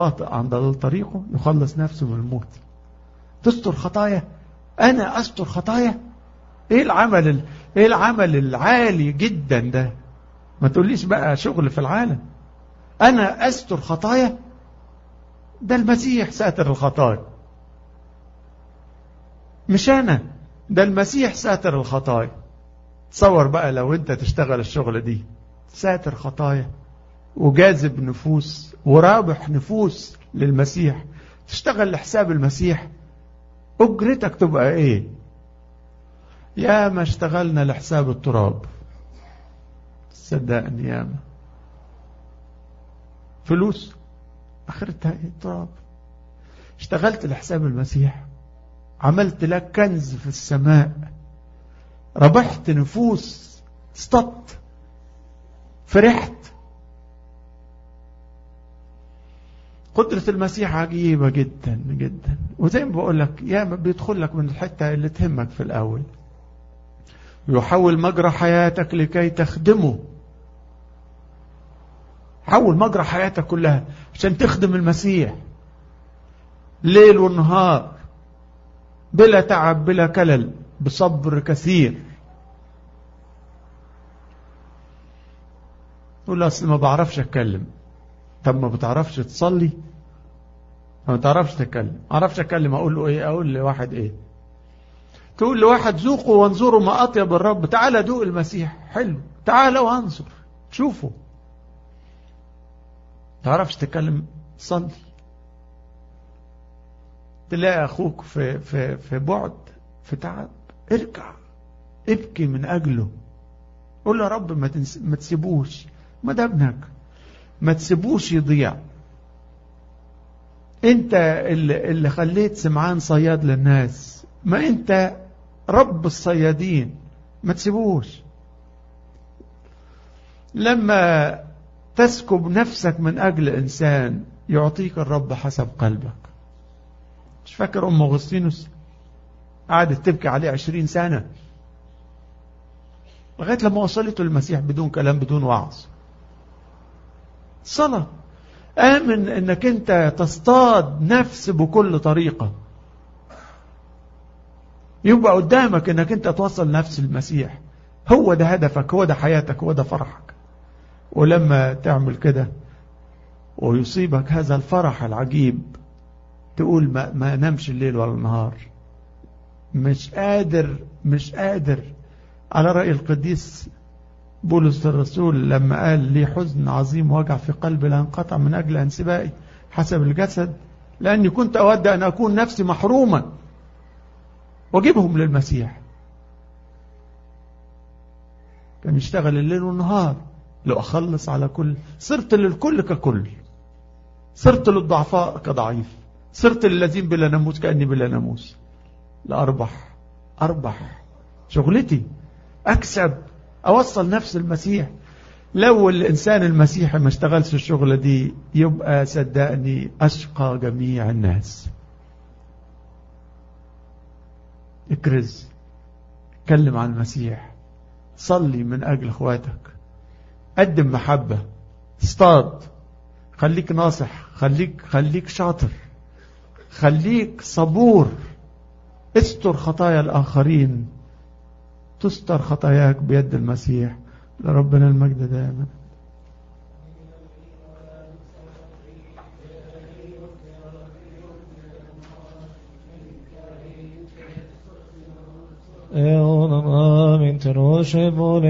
خاطئ عن ضلال طريقه يخلص نفسه من الموت تستر خطايا انا استر خطايا ايه العمل ال... ايه العمل العالي جدا ده ما تقوليش بقى شغل في العالم انا استر خطايا ده المسيح ساتر الخطايا مش انا ده المسيح ساتر الخطايا تصور بقى لو انت تشتغل الشغل دي ساتر خطايا وجاذب نفوس ورابح نفوس للمسيح تشتغل لحساب المسيح اجرتك تبقى ايه يا ما اشتغلنا لحساب التراب صدقني يا ما فلوس اخرتها ايه التراب اشتغلت لحساب المسيح عملت لك كنز في السماء ربحت نفوس اصطدت فرحت قدرة المسيح عجيبة جدا جدا وزي ما بقول لك يا بيدخل لك من الحتة اللي تهمك في الأول يحول مجرى حياتك لكي تخدمه حول مجرى حياتك كلها عشان تخدم المسيح ليل والنهار بلا تعب بلا كلل بصبر كثير تقول اصل ما بعرفش اتكلم طب ما بتعرفش تصلي ما بتعرفش تتكلم ما اعرفش اتكلم اقول له ايه اقول لواحد ايه تقول لواحد ذوقوا وانظروا ما اطيب الرب تعالى دوق المسيح حلو تعالى وانظر شوفوا تعرفش تتكلم صلي تلاقي اخوك في في في بعد في تعب ارجع ابكي من اجله قول له يا رب ما تنس... ما تسيبوش ما ده ابنك ما تسيبوش يضيع انت اللي, اللي خليت سمعان صياد للناس ما انت رب الصيادين ما تسيبوش لما تسكب نفسك من اجل انسان يعطيك الرب حسب قلبك مش فاكر ام اغسطينوس قعدت تبكي عليه عشرين سنة لغاية لما وصلته المسيح بدون كلام بدون وعظ صلاة آمن انك انت تصطاد نفس بكل طريقة يبقى قدامك انك انت توصل نفس المسيح هو ده هدفك هو ده حياتك هو ده فرحك ولما تعمل كده ويصيبك هذا الفرح العجيب تقول ما, ما نمش الليل ولا النهار مش قادر مش قادر على رأي القديس بولس الرسول لما قال لي حزن عظيم وجع في قلبي لا انقطع من أجل انسبائي حسب الجسد لأني كنت أود أن أكون نفسي محروما وأجيبهم للمسيح كان يشتغل الليل والنهار لو أخلص على كل صرت للكل ككل صرت للضعفاء كضعيف صرت للذين بلا ناموس كأني بلا ناموس لأربح أربح شغلتي أكسب أوصل نفس المسيح لو الإنسان المسيحي ما اشتغلش الشغلة دي يبقى صدقني أشقى جميع الناس اكرز اتكلم عن المسيح صلي من أجل اخواتك قدم محبة اصطاد خليك ناصح خليك خليك شاطر خليك صبور استر خطايا الآخرين تستر خطاياك بيد المسيح لربنا المجد دائما Eon amin tenoshe bole